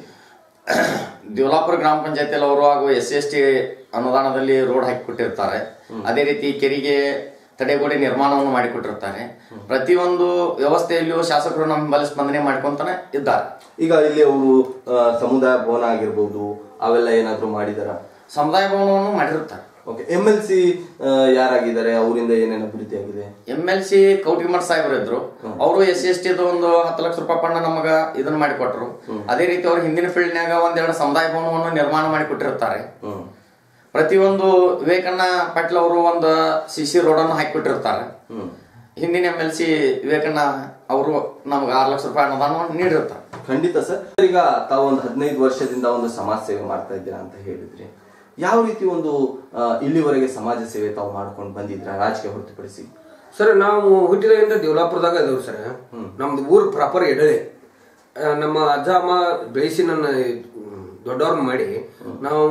ದೇವಲಾಪುರ ಗ್ರಾಮ ಪಂಚಾಯತಿಯಲ್ಲಿ ಅವರು ಹಾಗೂ ಎಸ್ ಎಸ್ ಟಿ ಅನುದಾನದಲ್ಲಿ ರೋಡ್ ಹಾಕಿಕೊಟ್ಟಿರ್ತಾರೆ ಅದೇ ರೀತಿ ಕೆರಿಗೆ ತಡೆಗೋಡೆ ನಿರ್ಮಾಣವನ್ನು ಮಾಡಿಕೊಟ್ಟಿರ್ತಾರೆ ಪ್ರತಿಯೊಂದು ವ್ಯವಸ್ಥೆಯಲ್ಲಿಯೂ ಶಾಸಕರು ನಮ್ಮ ಬೆಂಬಲ ಸ್ಪಂದನೆ ಮಾಡ್ಕೊಂತಾನೆ ಇದ್ದಾರೆ ಈಗ ಇಲ್ಲಿ ಅವರು ಸಮುದಾಯ ಭವನ ಆಗಿರ್ಬೋದು ಅವೆಲ್ಲ ಏನಾದ್ರು ಮಾಡಿದಾರ ಸಮುದಾಯ ಭವನವನ್ನು ಮಾಡಿರುತ್ತಾರೆ ಓಕೆ ಎಂ ಎಲ್ ಸಿ ಯಾರಾಗಿದ್ದಾರೆ ಅವರಿಂದ ಏನೇನು ಅಭಿವೃದ್ಧಿ ಆಗಿದೆ ಎಂ ಎಲ್ ಸಿ ಕೌಟಿಮಠ ಸಾಹೇಬರು ಇದ್ರು ಅವರು ಎಸ್ ಎಸ್ ಟಿ ಒಂದು ಹತ್ತು ಲಕ್ಷ ರೂಪಾಯಿ ಫಂಡ್ ನಮಗ ಇದನ್ನ ಮಾಡಿಕೊಟ್ರು ಅದೇ ರೀತಿ ಅವ್ರು ಹಿಂದಿನ ಫೀಲ್ಡ್ನ್ಯಾಗ ಒಂದೆರಡು ಸಮುದಾಯ ಭವನವನ್ನು ನಿರ್ಮಾಣ ಮಾಡಿಕೊಟ್ಟಿರ್ತಾರೆ ಹ್ಮ್ ಪ್ರತಿಯೊಂದು ವಿವೇಕಣ್ಣ ಪಾಟೀಲ್ ಅವರು ಒಂದು ಸಿ ಸಿ ರೋಡ್ ಅನ್ನು ಹಾಕಿಕೊಟ್ಟಿರ್ತಾರೆ ಹ್ಮ್ ಹಿಂದಿನ ಎಂ ಎಲ್ ಸಿ ವಿವೇಕಣ್ಣ ಅವರು ನಮ್ಗೆ ಆರು ಲಕ್ಷ ರೂಪಾಯಿ ಅನುದಾನವನ್ನು ನೀಡಿರ್ತಾರೆ ಖಂಡಿತ ಸರ್ ಈಗ ತಾವು ಒಂದು ಹದಿನೈದು ವರ್ಷದಿಂದ ಒಂದು ಸಮಾಜ ಸೇವೆ ಮಾಡ್ತಾ ಇದ್ದೀರಾ ಅಂತ ಹೇಳಿದ್ರಿ ಯಾವ ರೀತಿ ಒಂದು ಆ, ಇಲ್ಲಿವರೆಗೆ ಸಮಾಜ ಸೇವೆ ತಾವು ಮಾಡ್ಕೊಂಡು ಬಂದಿದ್ರ ರಾಜಕೀಯ ಹೊರತುಪಡಿಸಿ ಸರ್ ನಾವು ಹುಟ್ಟಿದಾಗಿಂದ ದೇವಲಾಪುರದಾಗ ಇದೇವ್ರಿ ಸರ್ ನಮ್ದು ಊರು ಪ್ರಾಪರ್ ಎಡಳೆ ಆ, ನಮ್ಮ ಅಜ್ಜ ಅಮ್ಮ ಬೆಳೆಸಿ ನನ್ನ ದೊಡ್ಡವ್ರನ್ನ ಮಾಡಿ ನಾವು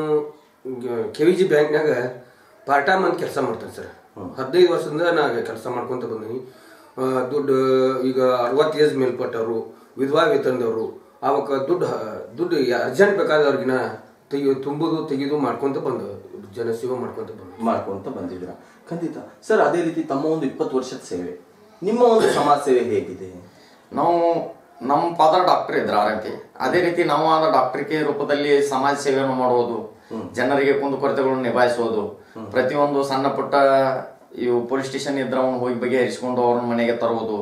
ಕೆ ವಿ ಜಿ ಬ್ಯಾಂಕ್ನಾಗ ಪಾರ್ಟ್ ಟೈಮ್ ಅಂತ ಕೆಲಸ ಮಾಡ್ತೇನೆ ಸರ್ ಹದಿನೈದು ವರ್ಷದಿಂದ ನಾ ಕೆಲಸ ಮಾಡ್ಕೊಂತ ಬಂದೀನಿ ಆ, ದುಡ್ಡು ಈಗ ಅರವತ್ತು ಏಜ್ ಮೇಲ್ಪಟ್ಟವರು ವಿಧವಾ ವೇತನದವರು ಆವಾಗ ದುಡ್ಡು ಹ- ದುಡ್ಡು ಅರ್ಜೆಂಟ್ ಬೇಕಾದವ್ರಿಗಿನ ತೆಗಿ ತುಂಬುದು ತೆಗೆದು ಮಾಡ್ಕೊಂತ ಬಂದ ಜನಸೇವೆ ಮಾಡ್ಕೊಂತ ಬಂದ ಮಾಡ್ಕೊಂತ ಬಂದಿದ್ರ ಖಂಡಿತ ಸರ್ ಅದೇ ರೀತಿ ತಮ್ಮ ಒಂದು ಇಪ್ಪತ್ತು ವರ್ಷದ ಸೇವೆ ನಿಮ್ಮ ಒಂದು ಸಮಾಜ ಸೇವೆ ಹೇಗಿದೆ ನಾವು ನಮ್ಮ ಫಾದರ್ ಡಾಕ್ಟರ್ ಇದ್ರು ಆರೋಗ್ಯ ಅದೇ ರೀತಿ ನಾವು ಆದ ಡಾಕ್ಟರ್ಗೆ ರೂಪದಲ್ಲಿ ಸಮಾಜ ಸೇವೆಯನ್ನು ಮಾಡುವುದು ಜನರಿಗೆ ಕುಂದುಕೊರತೆಗಳನ್ನು ನಿಭಾಯಿಸುವುದು ಪ್ರತಿಯೊಂದು ಸಣ್ಣ ಪುಟ್ಟ ಇವು ಪೊಲೀಸ್ ಸ್ಟೇಷನ್ ಇದ್ರೆ ಅವನು ಹೋಗಿ ಬಗೆಹರಿಸಿಕೊಂಡು ಅವ್ರನ್ನ ಮನೆಗೆ ತರುವುದು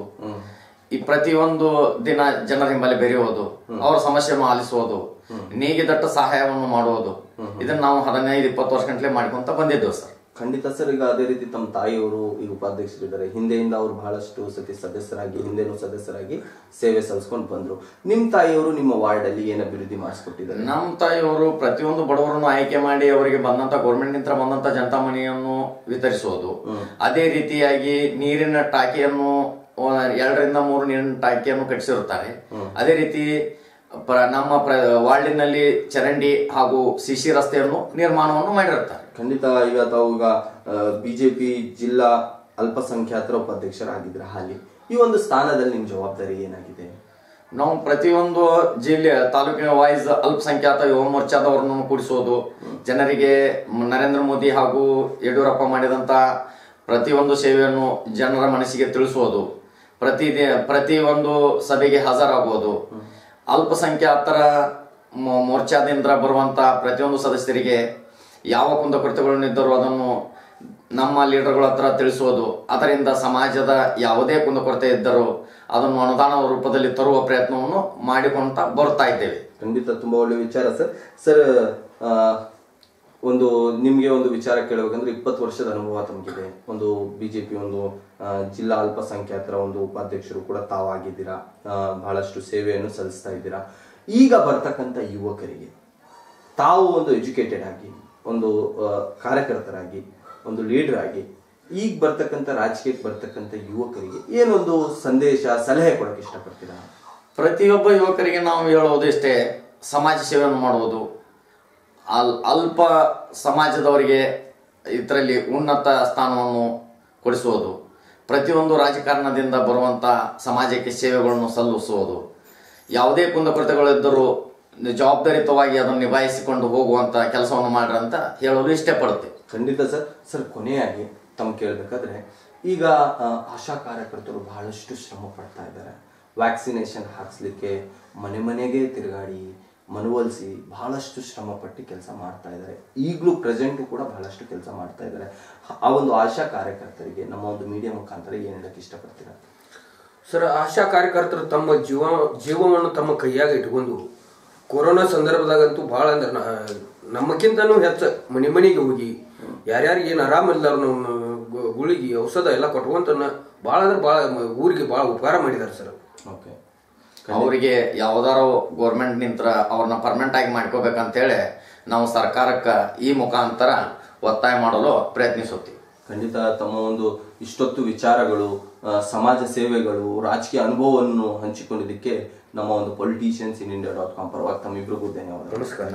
ಈ ಪ್ರತಿಯೊಂದು ದಿನ ಜನರ ಹಿಂಬಲೆ ಬೆರೆಯುವುದು ಅವರ ಸಮಸ್ಯೆಯನ್ನು ಆಲಿಸುವುದು ನೇಗಿದಟ್ಟ ಸಹಾಯವನ್ನು ಮಾಡುವುದು ಇದನ್ನ ನಾವು ಹದಿನೈದು ಇಪ್ಪತ್ತು ವರ್ಷ ಗಂಟಲೆ ಮಾಡ್ಕೊಂತ ಬಂದಿದ್ದೇವೆ ಸರ್ ಖಂಡಿತ ಸರ್ ಈಗ ಅದೇ ರೀತಿ ತಮ್ಮ ತಾಯಿಯವರು ಈಗ ಉಪಾಧ್ಯಕ್ಷರಿದ್ದಾರೆ ಹಿಂದೆಯಿಂದ ಅವರು ಬಹಳಷ್ಟು ಸತಿ ಸದಸ್ಯರಾಗಿ ಹಿಂದೆನೂ ಸದಸ್ಯರಾಗಿ ಸೇವೆ ಸಲ್ಲಿಸ್ಕೊಂಡು ಬಂದ್ರು ನಿಮ್ ತಾಯಿಯವರು ನಿಮ್ಮ ವಾರ್ಡ್ ಅಲ್ಲಿ ಏನ್ ಅಭಿವೃದ್ಧಿ ಮಾಡಿಸ್ಕೊಟ್ಟಿದ್ದಾರೆ ನಮ್ಮ ತಾಯಿಯವರು ಪ್ರತಿಯೊಂದು ಬಡವರನ್ನು ಆಯ್ಕೆ ಮಾಡಿ ಅವರಿಗೆ ಬಂದಂತ ಗೌರ್ಮೆಂಟ್ ನಿಂದ ಬಂದಂತ ಜನತಾ ಮನೆಯನ್ನು ವಿತರಿಸುವುದು ಅದೇ ರೀತಿಯಾಗಿ ನೀರಿನ ಟಾಕಿಯನ್ನು ಆ, ಎರಡರಿಂದ ಮೂರು ನೀರಿನ ಟಾಕಿಯನ್ನು ಕಟ್ಟಿಸಿರುತ್ತಾರೆ ಅದೇ ರೀತಿ ಪ್ರ- ನಮ್ಮ ಪ್ರ ವಾರ್ಡಿನಲ್ಲಿ ಚರಂಡಿ ಹಾಗೂ ಸಿಸಿ ರಸ್ತೆಯನ್ನು ನಿರ್ಮಾಣವನ್ನು ಮಾಡಿರುತ್ತಾರೆ ಖಂಡಿತ ಈಗ ತಾವು ಈಗ ಬಿಜೆಪಿ ಜಿಲ್ಲಾ ಅಲ್ಪಸಂಖ್ಯಾತರ ಉಪಾಧ್ಯಕ್ಷರಾಗಿದ್ರ ಹಾಲಿ ಈ ಒಂದು ಸ್ಥಾನದಲ್ಲಿ ನಿಮ್ ಜವಾಬ್ದಾರಿ ಏನಾಗಿದೆ ನಾವು ಪ್ರತಿಯೊಂದು ಜಿಲ್ಲೆ ತಾಲೂಕಿನ ವೈಸ್ ಅಲ್ಪಸಂಖ್ಯಾತ ಯುವ ಮೋರ್ಚಾದವರನ್ನು ಕೂಡಿಸೋದು ಜನರಿಗೆ ಮ್- ನರೇಂದ್ರ ಮೋದಿ ಹಾಗೂ ಯಡಿಯೂರಪ್ಪ ಮಾಡಿದಂತ ಪ್ರತಿಯೊಂದು ಸೇವೆಯನ್ನು ಜನರ ಮನಸ್ಸಿಗೆ ತಿಳಿಸೋದು ಪ್ರತಿ ಪ್ರತಿಯೊಂದು ಸಭೆಗೆ ಹಾಜರಾಗುವುದು ಅಲ್ಪಸಂಖ್ಯಾತರ ಮೋ- ಮೋರ್ಚಾದಿಂದ ಬರುವಂತ ಪ್ರತಿಯೊಂದು ಸದಸ್ಯರಿಗೆ ಯಾವ ಕುಂದುಕೊರತೆಗಳಿದ್ದರೂ ಅದನ್ನು ನಮ್ಮ ಲೀಡರ್ಗಳ ಹತ್ರ ತಿಳಿಸುವುದು ಅದರಿಂದ ಸಮಾಜದ ಯಾವುದೇ ಕುಂದುಕೊರತೆ ಇದ್ದರೂ ಅದನ್ನು ಅನುದಾನ ರೂಪದಲ್ಲಿ ತರುವ ಪ್ರಯತ್ನವನ್ನು ಮಾಡಿಕೊಂತ ಬರ್ತಾ ಇದ್ದೇವೆ ಖಂಡಿತ ತುಂಬಾ ಒಳ್ಳೆ ವಿಚಾರ ಸರ್ ಸರ್ ಆ, ಒಂದು ನಿಮ್ಗೆ ಒಂದು ವಿಚಾರ ಕೇಳಬೇಕಂದ್ರೆ ಇಪ್ಪತ್ತು ವರ್ಷದ ಅನುಭವ ತಮಗಿದೆ ಒಂದು ಬಿಜೆಪಿ ಒಂದು ಆ, ಜಿಲ್ಲಾ ಅಲ್ಪಸಂಖ್ಯಾತರ ಒಂದು ಉಪಾಧ್ಯಕ್ಷರು ಕೂಡ ತಾವಾಗಿದ್ದೀರಾ ಆ, ಬಹಳಷ್ಟು ಸೇವೆಯನ್ನು ಸಲ್ಲಿಸ್ತಾ ಇದ್ದೀರಾ ಈಗ ಬರ್ತಕ್ಕಂಥ ಯುವಕರಿಗೆ ತಾವು ಒಂದು ಎಜುಕೇಟೆಡ್ ಆಗಿ ಒಂದು ಆ, ಕಾರ್ಯಕರ್ತರಾಗಿ ಒಂದು ಲೀಡರ್ ಆಗಿ ಈಗ ಬರ್ತಕ್ಕಂಥ ರಾಜಕೀಯಕ್ಕೆ ಬರ್ತಕ್ಕಂಥ ಯುವಕರಿಗೆ ಏನೊಂದು ಸಂದೇಶ ಸಲಹೆ ಕೊಡಕ್ಕೆ ಇಷ್ಟಪಡ್ತೀರಾ ಪ್ರತಿಯೊಬ್ಬ ಯುವಕರಿಗೆ ನಾವು ಹೇಳೋದು ಇಷ್ಟೇ ಸಮಾಜ ಸೇವೆಯನ್ನು ಮಾಡುವುದು ಅಲ್ ಅಲ್ಪ ಸಮಾಜದವರಿಗೆ ಇದರಲ್ಲಿ ಉನ್ನತ ಸ್ಥಾನವನ್ನು ಕೊಡಿಸುವುದು ಪ್ರತಿಯೊಂದು ರಾಜಕಾರಣದಿಂದ ಬರುವಂಥ ಸಮಾಜಕ್ಕೆ ಸೇವೆಗಳನ್ನು ಸಲ್ಲಿಸುವುದು ಯಾವುದೇ ಕುಂದುಕೊರತೆಗಳಿದ್ದರೂ ಜವಾಬ್ದಾರಿತವಾಗಿ ಅದನ್ನು ನಿಭಾಯಿಸಿಕೊಂಡು ಹೋಗುವಂಥ ಕೆಲಸವನ್ನು ಮಾಡ್ರಿ ಅಂತ ಹೇಳಲು ಇಷ್ಟಪಡುತ್ತೆ ಖಂಡಿತ ಸರ್ ಸರ್ ಕೊನೆಯಾಗಿ ತಮ್ಮ ಕೇಳಬೇಕಾದ್ರೆ ಈಗ ಆ, ಆಶಾ ಕಾರ್ಯಕರ್ತರು ಬಹಳಷ್ಟು ಶ್ರಮ ಪಡ್ತಾ ಇದ್ದಾರೆ ವ್ಯಾಕ್ಸಿನೇಷನ್ ಹಾಕ್ಸ್ಲಿಕ್ಕೆ ಮನೆ ಮನೆಗೆ ತಿರುಗಾಡಿ ಮನವೊಲಿಸಿ ಬಹಳಷ್ಟು ಶ್ರಮ ಪಟ್ಟು ಕೆಲಸ ಮಾಡ್ತಾ ಇದ್ದಾರೆ ಈಗಲೂ ಪ್ರೆಸೆಂಟು ಕೂಡ ಬಹಳಷ್ಟು ಕೆಲಸ ಮಾಡ್ತಾ ಇದ್ದಾರೆ ಆ ಒಂದು ಆಶಾ ಕಾರ್ಯಕರ್ತರಿಗೆ ನಮ್ಮ ಒಂದು ಮೀಡಿಯಾ ಮುಖಾಂತರ ಏನ್ ಹೇಳಕ್ ಇಷ್ಟಪಡ್ತೀರಾ ಸರ್ ಆಶಾ ಕಾರ್ಯಕರ್ತರು ತಮ್ಮ ಜೀವ ಜೀವವನ್ನು ತಮ್ಮ ಕೈಯಾಗ ಇಟ್ಕೊಂಡು ಕೊರೋನಾ ಸಂದರ್ಭದಾಗಂತೂ ಭಾಳ ಅಂದ್ರೆ ನಾ- ನಮ್ಮಕ್ಕಿಂತನೂ ಹೆಚ್ಚು ಮನೆ ಮನೆಗೆ ಹೋಗಿ ಯಾರ್ಯಾರಿಗೆ ಏನು ಆರಾಮಿಲ್ಲ ಗುಳಿಗೆ ಔಷಧ ಎಲ್ಲ ಕೊಟ್ಕೊಂತ ಭಾಳ ಅಂದ್ರೆ ಭಾಳ ಊರಿಗೆ ಭಾಳ ಉಪಕಾರ ಮಾಡಿದ್ದಾರೆ ಸರ್ ಓಕೆ ಅವರಿಗೆ ಯಾವ್ದಾರ ಗೋರ್ಮೆಂಟ್ ನಿಂತ್ರ ಅವ್ರನ್ನ ಪರ್ಮನೆಂಟ್ ಆಗಿ ಮಾಡ್ಕೋಬೇಕಂತೇಳಿ ನಾವು ಸರ್ಕಾರಕ್ಕೆ ಈ ಮುಖಾಂತರ ಒತ್ತಾಯ ಮಾಡಲು ಪ್ರಯತ್ನಿಸುತ್ತೀವಿ ಖಂಡಿತ ತಮ್ಮ ಒಂದು ಇಷ್ಟೊತ್ತು ವಿಚಾರಗಳು ಆ, ಸಮಾಜ ಸೇವೆಗಳು ರಾಜಕೀಯ ಅನುಭವವನ್ನು ಹಂಚಿಕೊಂಡಿದ್ದಕ್ಕೆ ನಮ್ಮ ಒಂದು politicians in India dot com ಪರವಾಗಿ ತಮ್ಮಿಬ್ಬರಿಗೂ ಧನ್ಯವಾದ ನಮಸ್ಕಾರ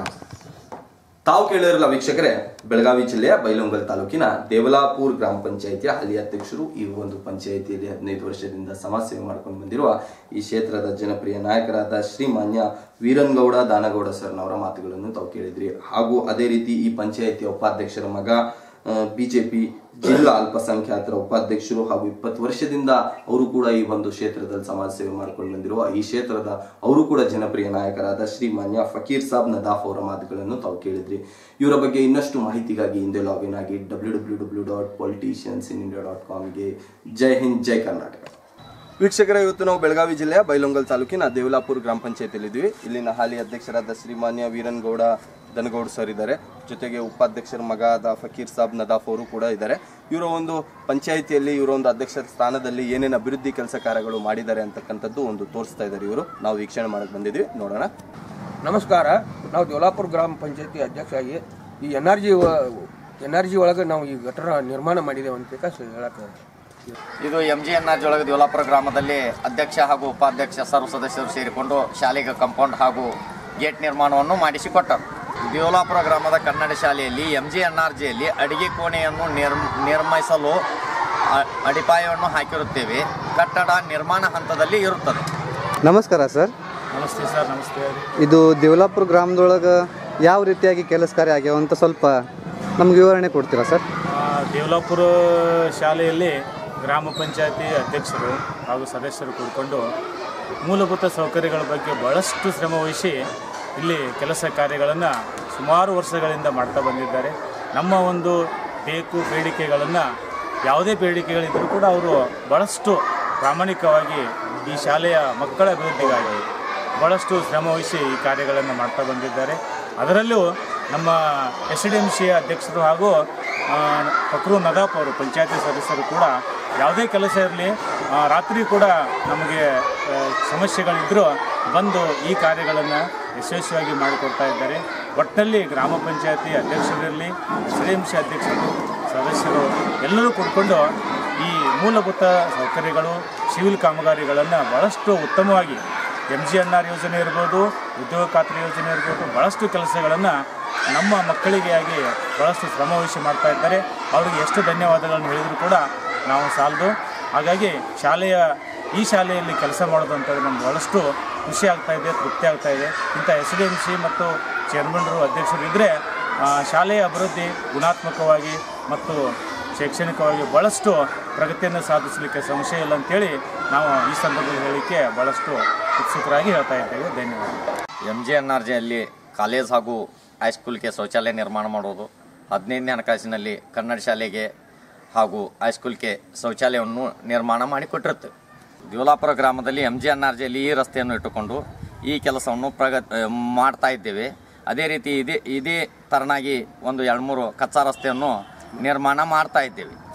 ತಾವು ಕೇಳಿರಲ್ಲ ವೀಕ್ಷಕರೇ ಬೆಳಗಾವಿ ಜಿಲ್ಲೆಯ ಬೈಲೊಂಗಲ್ ತಾಲೂಕಿನ ದೇವಲಾಪುರ್ ಗ್ರಾಮ ಪಂಚಾಯಿತಿಯ ಹಾಲಿ ಅಧ್ಯಕ್ಷರು ಈ ಒಂದು ಪಂಚಾಯಿತಿಯಲ್ಲಿ ಹದಿನೈದು ವರ್ಷದಿಂದ ಸಮಾಜ ಸೇವೆ ಮಾಡ್ಕೊಂಡು ಬಂದಿರುವ ಈ ಕ್ಷೇತ್ರದ ಜನಪ್ರಿಯ ನಾಯಕರಾದ ಶ್ರೀಮಾನ್ಯ ವೀರನ್ಗೌಡ ದಾನಗೌಡ ಸರ್ನವರ ಮಾತುಗಳನ್ನು ತಾವು ಕೇಳಿದ್ರಿ ಹಾಗೂ ಅದೇ ರೀತಿ ಈ ಪಂಚಾಯಿತಿಯ ಉಪಾಧ್ಯಕ್ಷರ ಮಗ ಬಿಜೆಪಿ ಜಿಲ್ಲಾ ಅಲ್ಪಸಂಖ್ಯಾತರ ಉಪಾಧ್ಯಕ್ಷರು ಹಾಗೂ ಇಪ್ಪತ್ತು ವರ್ಷದಿಂದ ಅವರು ಕೂಡ ಈ ಒಂದು ಕ್ಷೇತ್ರದಲ್ಲಿ ಸಮಾಜ ಸೇವೆ ಮಾಡ್ಕೊಂಡು ಬಂದಿರುವ ಈ ಕ್ಷೇತ್ರದ ಅವರು ಕೂಡ ಜನಪ್ರಿಯ ನಾಯಕರಾದ ಶ್ರೀಮಾನ್ಯ ಫಕೀರ್ ಸಾಬ್ ನದಾಫ್ ಅವರ ಮಾತುಗಳನ್ನು ತಾವು ಕೇಳಿದ್ರಿ ಇವರ ಬಗ್ಗೆ ಇನ್ನಷ್ಟು ಮಾಹಿತಿಗಾಗಿ ಹಿಂದೆ ಲಾಗಿನ್ ಆಗಿ W W W dot politicians in India dot ಕಾಮ್ಗೆ ಜೈ ಹಿಂದ್ ಜೈ ಕರ್ನಾಟಕ ವೀಕ್ಷಕರ ಇವತ್ತು ನಾವು ಬೆಳಗಾವಿ ಜಿಲ್ಲೆಯ ಬೈಲೊಂಗಲ್ ತಾಲೂಕಿನ ದೇವಲಾಪುರ ಗ್ರಾಮ ಪಂಚಾಯತಿಯಲ್ಲಿದ್ದೀವಿ ಇಲ್ಲಿನ ಹಾಲಿ ಅಧ್ಯಕ್ಷರಾದ ಶ್ರೀಮಾನ್ಯ ವೀರನ್ಗೌಡ ದನಗೌಡ್ ಸರ್ ಇದ್ದಾರೆ ಜೊತೆಗೆ ಉಪಾಧ್ಯಕ್ಷರ ಮಗ ಆದ ಫಕೀರ್ ಸಾಬ್ ನದಾಫ್ ಅವರು ಕೂಡ ಇದ್ದಾರೆ ಇವರ ಒಂದು ಪಂಚಾಯಿತಿಯಲ್ಲಿ ಇವರ ಒಂದು ಅಧ್ಯಕ್ಷರ ಸ್ಥಾನದಲ್ಲಿ ಏನೇನು ಅಭಿವೃದ್ಧಿ ಕೆಲಸ ಕಾರ್ಯಗಳು ಮಾಡಿದ್ದಾರೆ ಅಂತಕ್ಕಂಥದ್ದು ಒಂದು ತೋರಿಸ್ತಾ ಇದ್ದಾರೆ ಇವರು ನಾವು ವೀಕ್ಷಣೆ ಮಾಡಕ್ ಬಂದಿದ್ವಿ ನೋಡೋಣ ನಮಸ್ಕಾರ ನಾವು ದೇವಲಾಪುರ ಗ್ರಾಮ ಪಂಚಾಯತಿ ಅಧ್ಯಕ್ಷರಾಗಿ ಈ N R G N R G ಒಳಗೆ ನಾವು ಈ ಗಟರ ನಿರ್ಮಾಣ ಮಾಡಿದ್ದೇವೆ ಅಂತ ಹೇಳಕ್ಕೆ ಇದು ಎಂ ಜಿ ಎನ್ ಆರ್ ಒಳಗೆ ದೇವಲಾಪುರ ಗ್ರಾಮದಲ್ಲಿ ಅಧ್ಯಕ್ಷ ಹಾಗೂ ಉಪಾಧ್ಯಕ್ಷ ಸರ್ವ ಸದಸ್ಯರು ಸೇರಿಕೊಂಡು ಶಾಲೆಗೆ ಕಾಂಪೌಂಡ್ ಹಾಗೂ ಗೇಟ್ ನಿರ್ಮಾಣವನ್ನು ಮಾಡಿಸಿಕೊಟ್ಟರು ದೇವಲಾಪುರ ಗ್ರಾಮದ ಕನ್ನಡ ಶಾಲೆಯಲ್ಲಿ ಎಂ ಜಿ ಎನ್ ಆರ್ ಜಿಯಲ್ಲಿ ಅಡಿಗೆ ಕೋಣೆಯನ್ನು ನಿರ್ ನಿರ್ಮಿಸಲು ಅ- ಅಡಿಪಾಯವನ್ನು ಹಾಕಿರುತ್ತೇವೆ ಕಟ್ಟಡ ನಿರ್ಮಾಣ ಹಂತದಲ್ಲಿ ಇರುತ್ತದೆ ನಮಸ್ಕಾರ ಸರ್ ನಮಸ್ತೆ ಸರ್ ನಮಸ್ತೆ ಇದು ದೇವಲಾಪುರ ಗ್ರಾಮದೊಳಗೆ ಯಾವ ರೀತಿಯಾಗಿ ಕೆಲಸ ಕಾರ್ಯ ಆಗ್ಯಾವ ಅಂತ ಸ್ವಲ್ಪ ನಮ್ಗೆ ವಿವರಣೆ ಕೊಡ್ತೀರಾ ಸರ್ ಆ, ದೇವಲಾಪುರ ಶಾಲೆಯಲ್ಲಿ ಗ್ರಾಮ ಪಂಚಾಯತಿ ಅಧ್ಯಕ್ಷರು ಹಾಗೂ ಸದಸ್ಯರು ಕೂಡಿಕೊಂಡು ಮೂಲಭೂತ ಸೌಕರ್ಯಗಳ ಬಗ್ಗೆ ಬಹಳಷ್ಟು ಶ್ರಮ ವಹಿಸಿ ಇಲ್ಲಿ ಕೆಲಸ ಕಾರ್ಯಗಳನ್ನು ಸುಮಾರು ವರ್ಷಗಳಿಂದ ಮಾಡ್ತಾ ಬಂದಿದ್ದಾರೆ ನಮ್ಮ ಒಂದು ಬೇಕು ಬೇಡಿಕೆಗಳನ್ನು ಯಾವುದೇ ಬೇಡಿಕೆಗಳಿದ್ದರೂ ಕೂಡ ಅವರು ಭಾಳಷ್ಟು ಪ್ರಾಮಾಣಿಕವಾಗಿ ಈ ಶಾಲೆಯ ಮಕ್ಕಳ ಅಭಿವೃದ್ಧಿಗಾಗಿ ಭಾಳಷ್ಟು ಶ್ರಮವಹಿಸಿ ಈ ಕಾರ್ಯಗಳನ್ನು ಮಾಡ್ತಾ ಬಂದಿದ್ದಾರೆ ಅದರಲ್ಲೂ ನಮ್ಮ ಎಸ್ ಡಿ ಎಮ್ ಸಿಯ ಅಧ್ಯಕ್ಷರು ಹಾಗೂ ಆ, ಫಕ್ರು ನದಾಫ್ ಅವರು ಪಂಚಾಯತಿ ಸದಸ್ಯರು ಕೂಡ ಯಾವುದೇ ಕೆಲಸ ಇರಲಿ ರಾತ್ರಿ ಕೂಡ ನಮಗೆ ಆ, ಸಮಸ್ಯೆಗಳಿದ್ದರೂ ಬಂದು ಈ ಕಾರ್ಯಗಳನ್ನು ಯಶಸ್ವಿಯಾಗಿ ಮಾಡಿಕೊಡ್ತಾ ಇದ್ದಾರೆ ಒಟ್ಟಿನಲ್ಲಿ ಗ್ರಾಮ ಪಂಚಾಯತಿ ಅಧ್ಯಕ್ಷರಿರಲಿ ಎಸ್ ಡಿ ಎಮ್ ಸಿ ಅಧ್ಯಕ್ಷರು ಸದಸ್ಯರು ಎಲ್ಲರೂ ಕೂಡಿಕೊಂಡು ಈ ಮೂಲಭೂತ ಸೌಕರ್ಯಗಳು ಸಿವಿಲ್ ಕಾಮಗಾರಿಗಳನ್ನು ಭಾಳಷ್ಟು ಉತ್ತಮವಾಗಿ ಎಮ್ ಜಿ ಎನ್ ಆರ್ ಯೋಜನೆ ಇರ್ಬೋದು ಉದ್ಯೋಗ ಖಾತ್ರಿ ಯೋಜನೆ ಇರ್ಬೋದು ಭಾಳಷ್ಟು ಕೆಲಸಗಳನ್ನು ನಮ್ಮ ಮಕ್ಕಳಿಗೆ ಆಗಿ ಭಾಳಷ್ಟು ಶ್ರಮವಹಿಸಿ ಮಾಡ್ತಾ ಇದ್ದಾರೆ ಅವರಿಗೆ ಎಷ್ಟು ಧನ್ಯವಾದಗಳನ್ನು ಹೇಳಿದರೂ ಕೂಡ ನಾವು ಸಾಲದು ಹಾಗಾಗಿ ಶಾಲೆಯ ಈ ಶಾಲೆಯಲ್ಲಿ ಕೆಲಸ ಮಾಡೋದು ಅಂತಂದರೆ ನಮ್ಗೆ ಭಾಳಷ್ಟು ಖುಷಿ ಆಗ್ತಾ ಇದೆ ತೃಪ್ತಿ ಆಗ್ತಾ ಇದೆ ಇಂಥ ಎಸ್ ಡಿ ಎಮ್ ಸಿ ಮತ್ತು ಚೇರ್ಮನ್ರು ಅಧ್ಯಕ್ಷರು ಇದ್ದರೆ ಶಾಲೆಯ ಅಭಿವೃದ್ಧಿ ಗುಣಾತ್ಮಕವಾಗಿ ಮತ್ತು ಶೈಕ್ಷಣಿಕವಾಗಿ ಭಾಳಷ್ಟು ಪ್ರಗತಿಯನ್ನು ಸಾಧಿಸಲಿಕ್ಕೆ ಸಂಶಯ ಇಲ್ಲ ಅಂತೇಳಿ ನಾವು ಈ ಸಂದರ್ಭದಲ್ಲಿ ಹೇಳಲಿಕ್ಕೆ ಭಾಳಷ್ಟು ಉತ್ಸುಕರಾಗಿ ಹೇಳ್ತಾ ಇದ್ದೇವೆ ಧನ್ಯವಾದ ಎಂ ಜಿ ಎನ್ ಆರ್ ಜಿಯಲ್ಲಿ ಕಾಲೇಜ್ ಹಾಗೂ ಹೈಸ್ಕೂಲ್ಗೆ ಶೌಚಾಲಯ ನಿರ್ಮಾಣ ಮಾಡೋದು ಹದಿನೈದನೇ ಹಣಕಾಸಿನಲ್ಲಿ ಕನ್ನಡ ಶಾಲೆಗೆ ಹಾಗೂ ಹೈಸ್ಕೂಲ್ಗೆ ಶೌಚಾಲಯವನ್ನು ನಿರ್ಮಾಣ ಮಾಡಿಕೊಟ್ಟಿರುತ್ತೆ ದೇವಲಾಪುರ ಗ್ರಾಮದಲ್ಲಿ ಎಂ ಜಿ ಎನ್ ಆರ್ ಜಿಯಲ್ಲಿ ಈ ರಸ್ತೆಯನ್ನು ಇಟ್ಟುಕೊಂಡು ಈ ಕೆಲಸವನ್ನು ಪ್ರಗ ಮಾಡ್ತಾ ಇದ್ದೇವೆ ಅದೇ ರೀತಿ ಇದೇ ಇದೇ ತರನಾಗಿ ಒಂದು ಎರಡು ಮೂರು ಕಚ್ಚಾ ರಸ್ತೆಯನ್ನು ನಿರ್ಮಾಣ ಮಾಡ್ತಾ ಇದ್ದೇವೆ